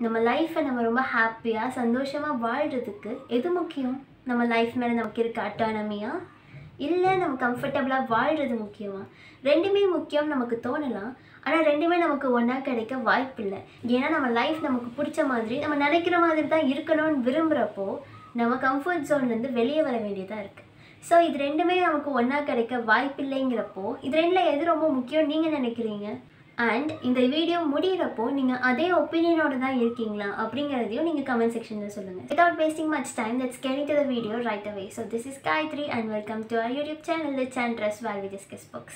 நம்ம லைஃப்பை நம்ம ரொம்ப ஹாப்பியாக சந்தோஷமாக வாழ்கிறதுக்கு எது முக்கியம் நம்ம லைஃப் மேலே நமக்கு இருக்க அட்டானமியா இல்லை நம்ம கம்ஃபர்டபுளாக வாழ்கிறது முக்கியமா ரெண்டுமே முக்கியம் நமக்கு தோணலாம் ஆனால் ரெண்டுமே நமக்கு ஒன்றா கிடைக்க வாய்ப்பில்லை ஏன்னா நம்ம லைஃப் நமக்கு பிடிச்ச மாதிரி நம்ம நினைக்கிற மாதிரி தான் இருக்கணும்னு விரும்புகிறப்போ நம்ம கம்ஃபர்ட் ஜோன்லேருந்து வெளியே வர வேண்டியதாக இருக்குது ஸோ இது ரெண்டுமே நமக்கு ஒன்றா கிடைக்க வாய்ப்பில்லைங்கிறப்போ இது ரெண்டில் எது ரொம்ப முக்கியம் நீங்கள் நினைக்கிறீங்க அண்ட் இந்த வீடியோ முடிகிறப்போ நீங்கள் அதே ஒப்பீனியனோட தான் இருக்கீங்களா அப்படிங்கிறதையும் நீங்கள் கமெண்ட் செக்ஷனில் சொல்லுங்கள் without wasting much time let's get to the video right away so this is Gayathri and welcome to our YouTube channel lits and dress where we discuss books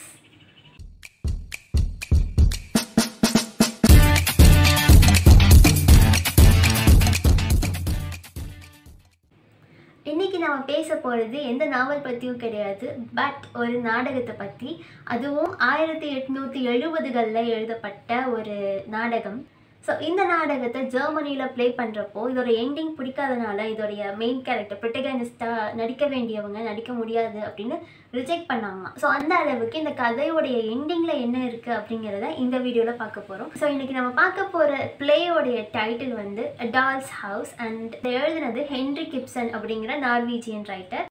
இன்றைக்கி நம்ம பேச போகிறது எந்த நாவல் பற்றியும் கிடையாது பட் ஒரு நாடகத்தை பற்றி அதுவும் ஆயிரத்தி எட்நூற்றி எழுபதுகளில் எழுதப்பட்ட ஒரு நாடகம் ஸோ இந்த நாடகத்தை ஜெர்மனியில் ப்ளே பண்ணுறப்போ இதோட எண்டிங் பிடிக்காதனால இதோடைய மெயின் கேரக்டர் ப்ரொட்டகனிஸ்டாக நடிக்க வேண்டியவங்க நடிக்க முடியாது அப்படின்னு ரிஜெக்ட் பண்ணாங்களாம் ஸோ அந்த அளவுக்கு இந்த கதையோடைய எண்டிங்கில் என்ன இருக்குது அப்படிங்கிறத இந்த வீடியோவில் பார்க்க போகிறோம் ஸோ இன்றைக்கி நம்ம பார்க்க போகிற பிளேயோடைய டைட்டில் வந்து டால்ஸ் ஹவுஸ் அண்ட் இதை எழுதினது ஹென்ரி கிப்சன் அப்படிங்கிற நார்வீஜியன் ரைட்டர்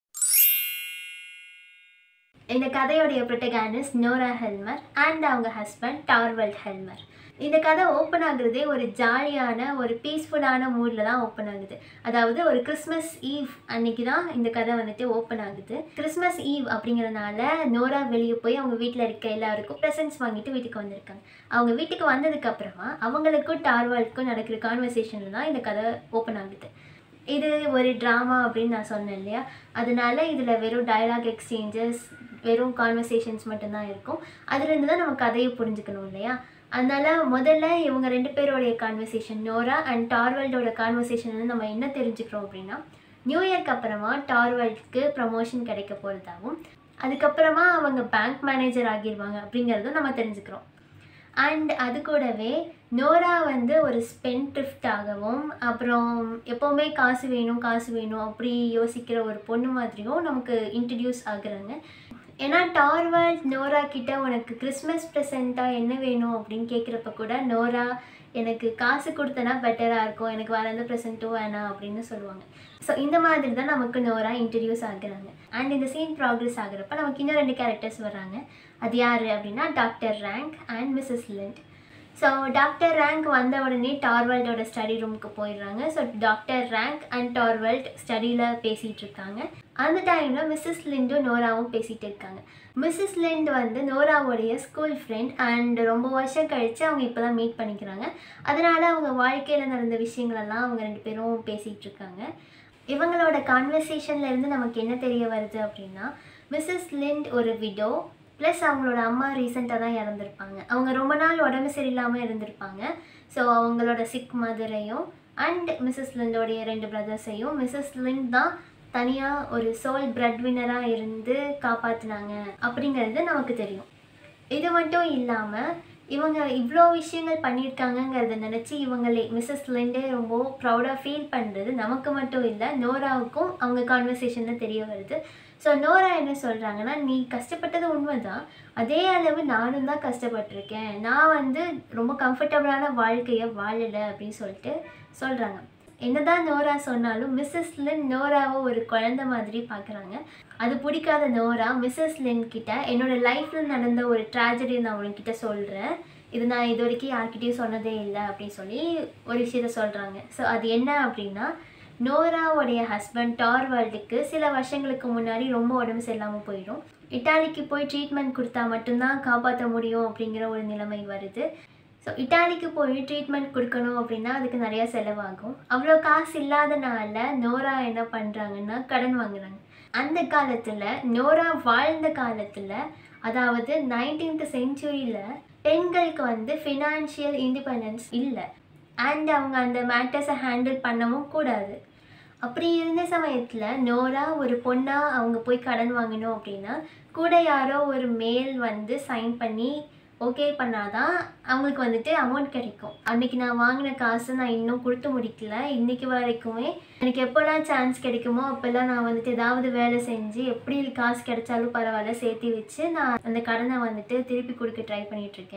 இந்த கதையோடைய ப்ரொட்டகானிஸ்ட் நோரா ஹெல்மர் அண்ட் அவங்க ஹஸ்பண்ட் டார்வல்ட் ஹெல்மர் இந்த கதை ஓப்பன் ஆகுறதே ஒரு ஜாலியான ஒரு பீஸ்ஃபுல்லான மூடில் தான் ஓப்பன் ஆகுது அதாவது ஒரு கிறிஸ்மஸ் ஈவ் அன்னைக்கு தான் இந்த கதை வந்துட்டு ஓப்பன் ஆகுது கிறிஸ்மஸ் ஈவ் அப்படிங்கிறனால நோரா வெளியே போய் அவங்க வீட்டில் இருக்க எல்லாருக்கும் ப்ரெசன்ட்ஸ் வாங்கிட்டு வீட்டுக்கு வந்திருக்காங்க அவங்க வீட்டுக்கு வந்ததுக்கப்புறமா அவங்களுக்கும் டார்வால்க்கும் நடக்கிற கான்வர்சேஷனில் தான் இந்த கதை ஓப்பன் ஆகுது இது ஒரு ட்ராமா அப்படின்னு நான் சொன்னேன் இல்லையா அதனால இதில் வெறும் டயலாக் எக்ஸ்சேஞ்சஸ் வெறும் கான்வர்சேஷன்ஸ் மட்டும்தான் இருக்கும் அதுலேருந்து தான் நம்ம கதையை புரிஞ்சுக்கணும் இல்லையா அதனால முதல்ல இவங்க ரெண்டு பேரோடைய கான்வர்சேஷன் நோரா அண்ட் டார்வல்டோட கான்வர்சேஷன் வந்து நம்ம என்ன தெரிஞ்சுக்கிறோம் அப்படின்னா நியூ இயர்க்கு அப்புறமா டார்வல்ட்க்கு ப்ரமோஷன் கிடைக்க போகிறதாகவும் அதுக்கப்புறமா அவங்க பேங்க் மேனேஜர் ஆகிடுவாங்க அப்படிங்கிறதும் நம்ம தெரிஞ்சுக்கிறோம் அண்ட் அது கூடவே நோரா வந்து ஒரு ஸ்பென்ட்ரிஃப்டாகவும் அப்புறம் எப்போவுமே காசு வேணும் காசு வேணும் அப்படி யோசிக்கிற ஒரு பொண்ணு மாதிரியும் நமக்கு இன்ட்ரடியூஸ் ஆகுறாங்க ஏன்னா டார்வால்ட் நோரா கிட்ட உனக்கு கிறிஸ்மஸ் ப்ரெசண்ட்டாக என்ன வேணும் அப்படின்னு கேட்குறப்ப கூட நோரா எனக்கு காசு கொடுத்தனா பெட்டராக இருக்கும் எனக்கு வேறு எந்த ப்ரெசண்ட்டும் வேணாம் அப்படின்னு சொல்லுவாங்க ஸோ இந்த மாதிரி தான் நமக்கு நோரா இன்ட்ரடியூஸ் ஆகுறாங்க அண்ட் இந்த சீன் ப்ராக்ரஸ் ஆகுறப்ப நமக்கு இன்னும் ரெண்டு கேரக்டர்ஸ் வராங்க அது யார் அப்படின்னா doctor Rank and Mrs Linde so doctor Rank வந்த உடனே டார்வல்டோட ஸ்டடி ரூமுக்கு போயிடுறாங்க so doctor Rank and Torvald ஸ்டடியில் பேசிகிட்டு இருக்காங்க அந்த டைமில் மிஸ்ஸஸ் லிண்டும் நோராவும் பேசிகிட்டு இருக்காங்க மிஸ்ஸஸ் லிண்ட் வந்து நோராவோடைய ஸ்கூல் ஃப்ரெண்ட் அண்ட் ரொம்ப வருஷம் கழித்து அவங்க இப்போ தான் மீட் பண்ணிக்கிறாங்க அதனால் அவங்க வாழ்க்கையில் நடந்த விஷயங்களெல்லாம் அவங்க ரெண்டு பேரும் பேசிகிட்டு இருக்காங்க இவங்களோட கான்வர்சேஷனில் இருந்து நமக்கு என்ன தெரிய வருது அப்படின்னா மிஸ்ஸஸ் லிண்ட் ஒரு விடோ ப்ளஸ் அவங்களோட அம்மா ரீசெண்டாக தான் இறந்துருப்பாங்க அவங்க ரொம்ப நாள் உடம்பு சரியில்லாமல் இருந்திருப்பாங்க ஸோ அவங்களோட சிக் மதரையும் அண்ட் மிஸ்ஸஸ் லிண்டோடைய ரெண்டு பிரதர்ஸையும் மிஸ்ஸஸ் லிண்ட் தான் தனியாக ஒரு சோல் பிரெட் வின்னராக இருந்து காப்பாற்றினாங்க அப்படிங்கிறது நமக்கு தெரியும் இது மட்டும் இல்லாமல் இவங்க இவ்வளோ விஷயங்கள் பண்ணியிருக்காங்கங்கிறத நினச்சி இவங்களே மிஸ்ஸஸ் லிண்டே ரொம்ப ப்ரௌடாக ஃபீல் பண்ணுறது நமக்கு மட்டும் இல்லை நோராவுக்கும் அவங்க கான்வர்சேஷனில் தெரிய வருது ஸோ நோரா என்ன சொல்கிறாங்கன்னா நீ கஷ்டப்பட்டது உண்மை தான் அதே அளவு நானும் தான் கஷ்டப்பட்டிருக்கேன் நான் வந்து ரொம்ப கம்ஃபர்டபுளான வாழ்க்கையை வாழலை அப்படின்னு சொல்லிட்டு சொல்கிறாங்க என்னதான் நோரா சொன்னாலும் மிஸ்ஸஸ் லின் நோராவை ஒரு குழந்த மாதிரி பார்க்குறாங்க அது பிடிக்காத நோரா மிஸ்ஸஸ் லின் கிட்ட என்னோடய லைஃப்பில் நடந்த ஒரு ட்ராஜடி நான் உங்ககிட்ட சொல்கிறேன் இது நான் இது வரைக்கும் யார்கிட்டையும் சொன்னதே இல்லை அப்படின்னு சொல்லி ஒரு விஷயத்த சொல்கிறாங்க ஸோ அது என்ன அப்படின்னா நோராவுடைய ஹஸ்பண்ட் டார்வால்டுக்கு சில வருஷங்களுக்கு முன்னாடி ரொம்ப உடம்பு சரியில்லாமல் போயிடும் இட்டாலிக்கு போய் ட்ரீட்மெண்ட் கொடுத்தா மட்டும்தான் காப்பாற்ற முடியும் அப்படிங்கிற ஒரு நிலைமை வருது ஸோ இட்டாலிக்கு போய் ட்ரீட்மெண்ட் கொடுக்கணும் அப்படின்னா அதுக்கு நிறையா செலவாகும் அவ்வளோ காசு இல்லாதனால நோரா என்ன பண்ணுறாங்கன்னா கடன் வாங்குறாங்க அந்த காலத்தில் நோரா வாழ்ந்த காலத்தில் அதாவது நைன்டீன்த் செஞ்சுரியில் பெண்களுக்கு வந்து ஃபினான்ஷியல் இண்டிபெண்டன்ஸ் இல்லை அண்ட் அவங்க அந்த மேட்டர்ஸை ஹேண்டில் பண்ணவும் கூடாது அப்படி இருந்த சமயத்தில் நோரா ஒரு பொண்ணாக அவங்க போய் கடன் வாங்கணும் அப்படின்னா கூட யாரோ ஒரு மேல் வந்து சைன் பண்ணி ஓகே பண்ணாதான் அவங்களுக்கு வந்துட்டு அமௌண்ட் கிடைக்கும் அன்றைக்கி நான் வாங்கின காசு நான் இன்னும் கொடுத்து முடிக்கல இன்றைக்கி வரைக்குமே எனக்கு எப்போல்லாம் சான்ஸ் கிடைக்குமோ அப்போல்லாம் நான் வந்துட்டு ஏதாவது வேலை செஞ்சு எப்படி காசு கிடைச்சாலும் பரவாயில்ல சேர்த்து வச்சு நான் அந்த கடனை வந்துட்டு திருப்பி கொடுக்க ட்ரை பண்ணிகிட்ருக்கேன்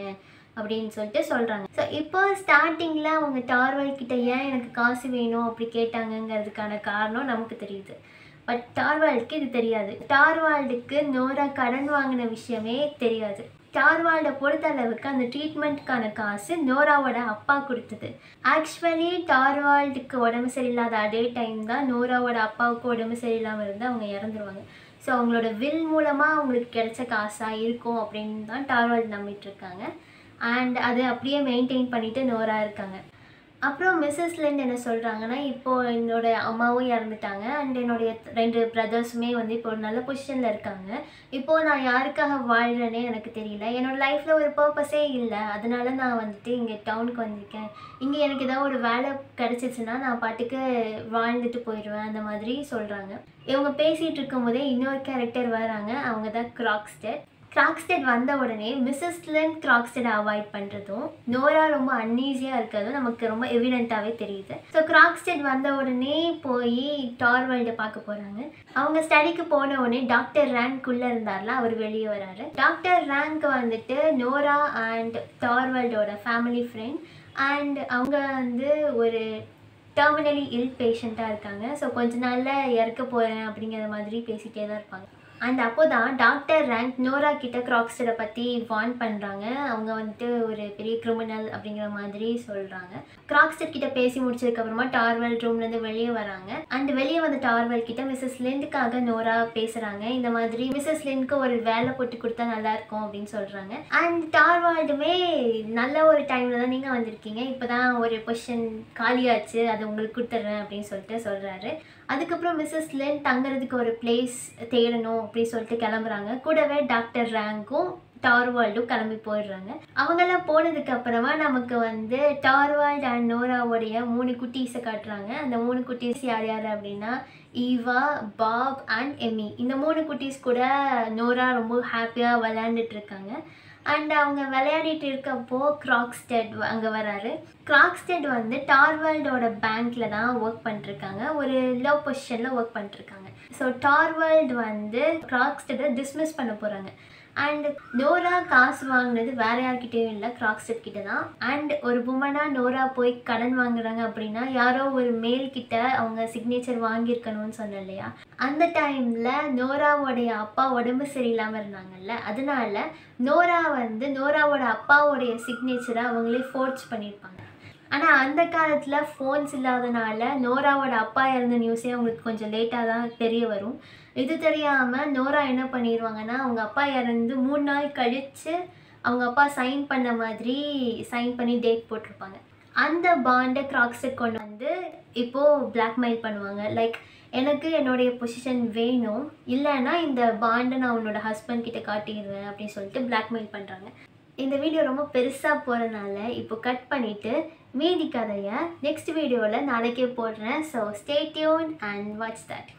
அப்படின்னு சொல்லிட்டு சொல்கிறாங்க ஸோ இப்போ ஸ்டார்டிங்கில் அவங்க டார்வல் கிட்ட ஏன் எனக்கு காசு வேணும் அப்படி கேட்டாங்கங்கிறதுக்கான காரணம் நமக்கு தெரியுது பட் டார்வால்டுக்கு இது தெரியாது டார்வால்டுக்கு நோரா கடன் வாங்கின விஷயமே தெரியாது டார்வால்டை பொறுத்த அளவுக்கு அந்த ட்ரீட்மெண்ட்டுக்கான காசு நோராவோட அப்பா கொடுத்தது ஆக்சுவலி டார்வால்டுக்கு உடம்பு சரியில்லாத அதே டைம் தான் நோராவோட அப்பாவுக்கு உடம்பு சரியில்லாமல் இருந்து அவங்க இறந்துருவாங்க ஸோ அவங்களோட வில் மூலமாக அவங்களுக்கு கிடைச்ச காசாக இருக்கும் அப்படின்னு தான் டார்வால்டு நம்பிட்டு இருக்காங்க அண்ட் அதை அப்படியே மெயின்டைன் பண்ணிட்டு நோரா இருக்காங்க அப்புறம் மிஸ்ஸஸ் லிண்ட் என்ன சொல்கிறாங்கன்னா இப்போது என்னோட அம்மாவும் இறந்துட்டாங்க அண்ட் என்னுடைய ரெண்டு பிரதர்ஸுமே வந்து இப்போ ஒரு நல்ல பொசிஷனில் இருக்காங்க இப்போது நான் யாருக்காக வாழ்கிறேனே எனக்கு தெரியல என்னோடய லைஃப்பில் ஒரு பர்பஸே இல்லை அதனால நான் வந்துட்டு இங்கே டவுனுக்கு வந்திருக்கேன் இங்கே எனக்கு ஏதாவது ஒரு வேலை கிடச்சிச்சுன்னா நான் பாட்டுக்கு வாழ்ந்துட்டு போயிடுவேன் அந்த மாதிரி சொல்கிறாங்க இவங்க பேசிகிட்டு இருக்கும்போதே இன்னொரு கேரக்டர் வராங்க அவங்க தான் கிராக்ஸ்டர் கிராக்ஸ்டெட் வந்த உடனே மிஸ்ஸஸ் லின் கிராக்ஸ்டெட் அவாய்ட் பண்ணுறதும் நோரா ரொம்ப அன்ஈஸியாக இருக்கிறதும் நமக்கு ரொம்ப எவிடெண்ட்டாகவே தெரியுது ஸோ கிராக்ஸ்டெட் வந்த உடனே போய் டார்வல்டை பார்க்க போகிறாங்க அவங்க ஸ்டடிக்கு போன உடனே டாக்டர் ரேங்க்குள்ளே இருந்தார்ல அவர் வெளியே வராரு டாக்டர் ரேங்க் வந்துட்டு நோரா அண்ட் டார்வல்டோட ஃபேமிலி ஃப்ரெண்ட் அண்ட் அவங்க வந்து ஒரு டெர்மினலி இல் பேஷண்ட்டாக இருக்காங்க ஸோ கொஞ்ச நாளில் இறக்க போகிறேன் அப்படிங்கிற மாதிரி பேசிகிட்டே தான் இருப்பாங்க அண்ட் அப்போ தான் டாக்டர் ரேங்க் நோரா கிட்ட கிராக்ஸ்டரை பற்றி வார்ன் பண்ணுறாங்க அவங்க வந்துட்டு ஒரு பெரிய கிரிமினல் அப்படிங்கிற மாதிரி சொல்கிறாங்க கிராக்ஸ்டர் கிட்ட பேசி முடிச்சதுக்கப்புறமா டார்வெல் ரூம்லேருந்து வெளியே வராங்க அண்ட் வெளியே வந்த டார்வெல் கிட்ட மிஸ்ஸஸ் லிண்டுக்காக நோரா பேசுகிறாங்க இந்த மாதிரி மிஸ்ஸஸ் லிண்டுக்கு ஒரு வேலை போட்டு கொடுத்தா நல்லா இருக்கும் அப்படின்னு சொல்கிறாங்க அண்ட் டார்வால்டுமே நல்ல ஒரு டைமில் தான் நீங்கள் வந்திருக்கீங்க இப்போ தான் ஒரு பொசிஷன் காலியாச்சு அதை உங்களுக்கு கொடுத்துட்றேன் அப்படின்னு சொல்லிட்டு சொல்கிறாரு அதுக்கப்புறம் மிஸ்ஸஸ் லென் தங்குறதுக்கு ஒரு பிளேஸ் தேடணும் அப்படின்னு சொல்லிட்டு கிளம்புறாங்க கூடவே டாக்டர் ரேங்க்கும் டார்வால்டும் கிளம்பி போயிடுறாங்க அவங்கெல்லாம் போனதுக்கு அப்புறமா நமக்கு வந்து டார்வால்ட் அண்ட் நோராவுடைய மூணு குட்டீஸை காட்டுறாங்க அந்த மூணு குட்டீஸ் யார் யார் அப்படின்னா ஈவா பாப் அண்ட் எமி இந்த மூணு குட்டீஸ் கூட நோரா ரொம்ப ஹாப்பியாக விளையாண்டுட்டு இருக்காங்க அண்ட் அவங்க விளையாடிட்டு இருக்கப்போ கிராக்ஸ்டெட் அங்கே வராரு கிராக்ஸ்டெட் வந்து டார்வல்டோட பேங்க்கில் தான் ஒர்க் பண்ணிருக்காங்க ஒரு லோ பொசிஷனில் ஒர்க் பண்ணிருக்காங்க ஸோ டார்வல்ட் வந்து கிராக்ஸ்டெட்டை டிஸ்மிஸ் பண்ண போகிறாங்க அண்ட் நோரா காசு வாங்கினது வேற யார்கிட்டயும் இல்லை கிராக்ஸ்டெட் கிட்ட தான் அண்ட் ஒரு உமனா நோரா போய் கடன் வாங்குறாங்க அப்படின்னா யாரோ ஒரு மேல் கிட்ட அவங்க சிக்னேச்சர் வாங்கியிருக்கணும்னு சொன்னேன் இல்லையா அந்த டைமில் நோராவோடைய அப்பா உடம்பு சரியில்லாமல் இருந்தாங்கல்ல அதனால நோரா வந்து நோராவோட அப்பாவோடைய சிக்னேச்சரை அவங்களே ஃபோர்ஸ் பண்ணியிருப்பாங்க ஆனால் அந்த காலத்தில் ஃபோன்ஸ் இல்லாதனால நோராவோட அப்பா இறந்த நியூஸே அவங்களுக்கு கொஞ்சம் லேட்டாக தான் தெரிய வரும் இது தெரியாமல் நோரா என்ன பண்ணிடுவாங்கன்னா அவங்க அப்பா இறந்து மூணு நாள் கழித்து அவங்க அப்பா சைன் பண்ண மாதிரி சைன் பண்ணி டேட் போட்டிருப்பாங்க அந்த பாண்டை கிராக்ஸுக்கு கொண்டு வந்து இப்போது பிளாக்மெயில் பண்ணுவாங்க லைக் எனக்கு என்னுடைய பொசிஷன் வேணும் இல்லைன்னா இந்த பாண்டை நான் உன்னோட ஹஸ்பண்ட் கிட்ட காட்டிடுவேன் அப்படின்னு சொல்லிட்டு பிளாக்மெயில் பண்ணுறாங்க இந்த வீடியோ ரொம்ப பெருசாக போகிறனால இப்போ கட் பண்ணிவிட்டு மீதி கதையை நெக்ஸ்ட் வீடியோவில் நாளைக்கே போடுறேன் so stay tuned and watch that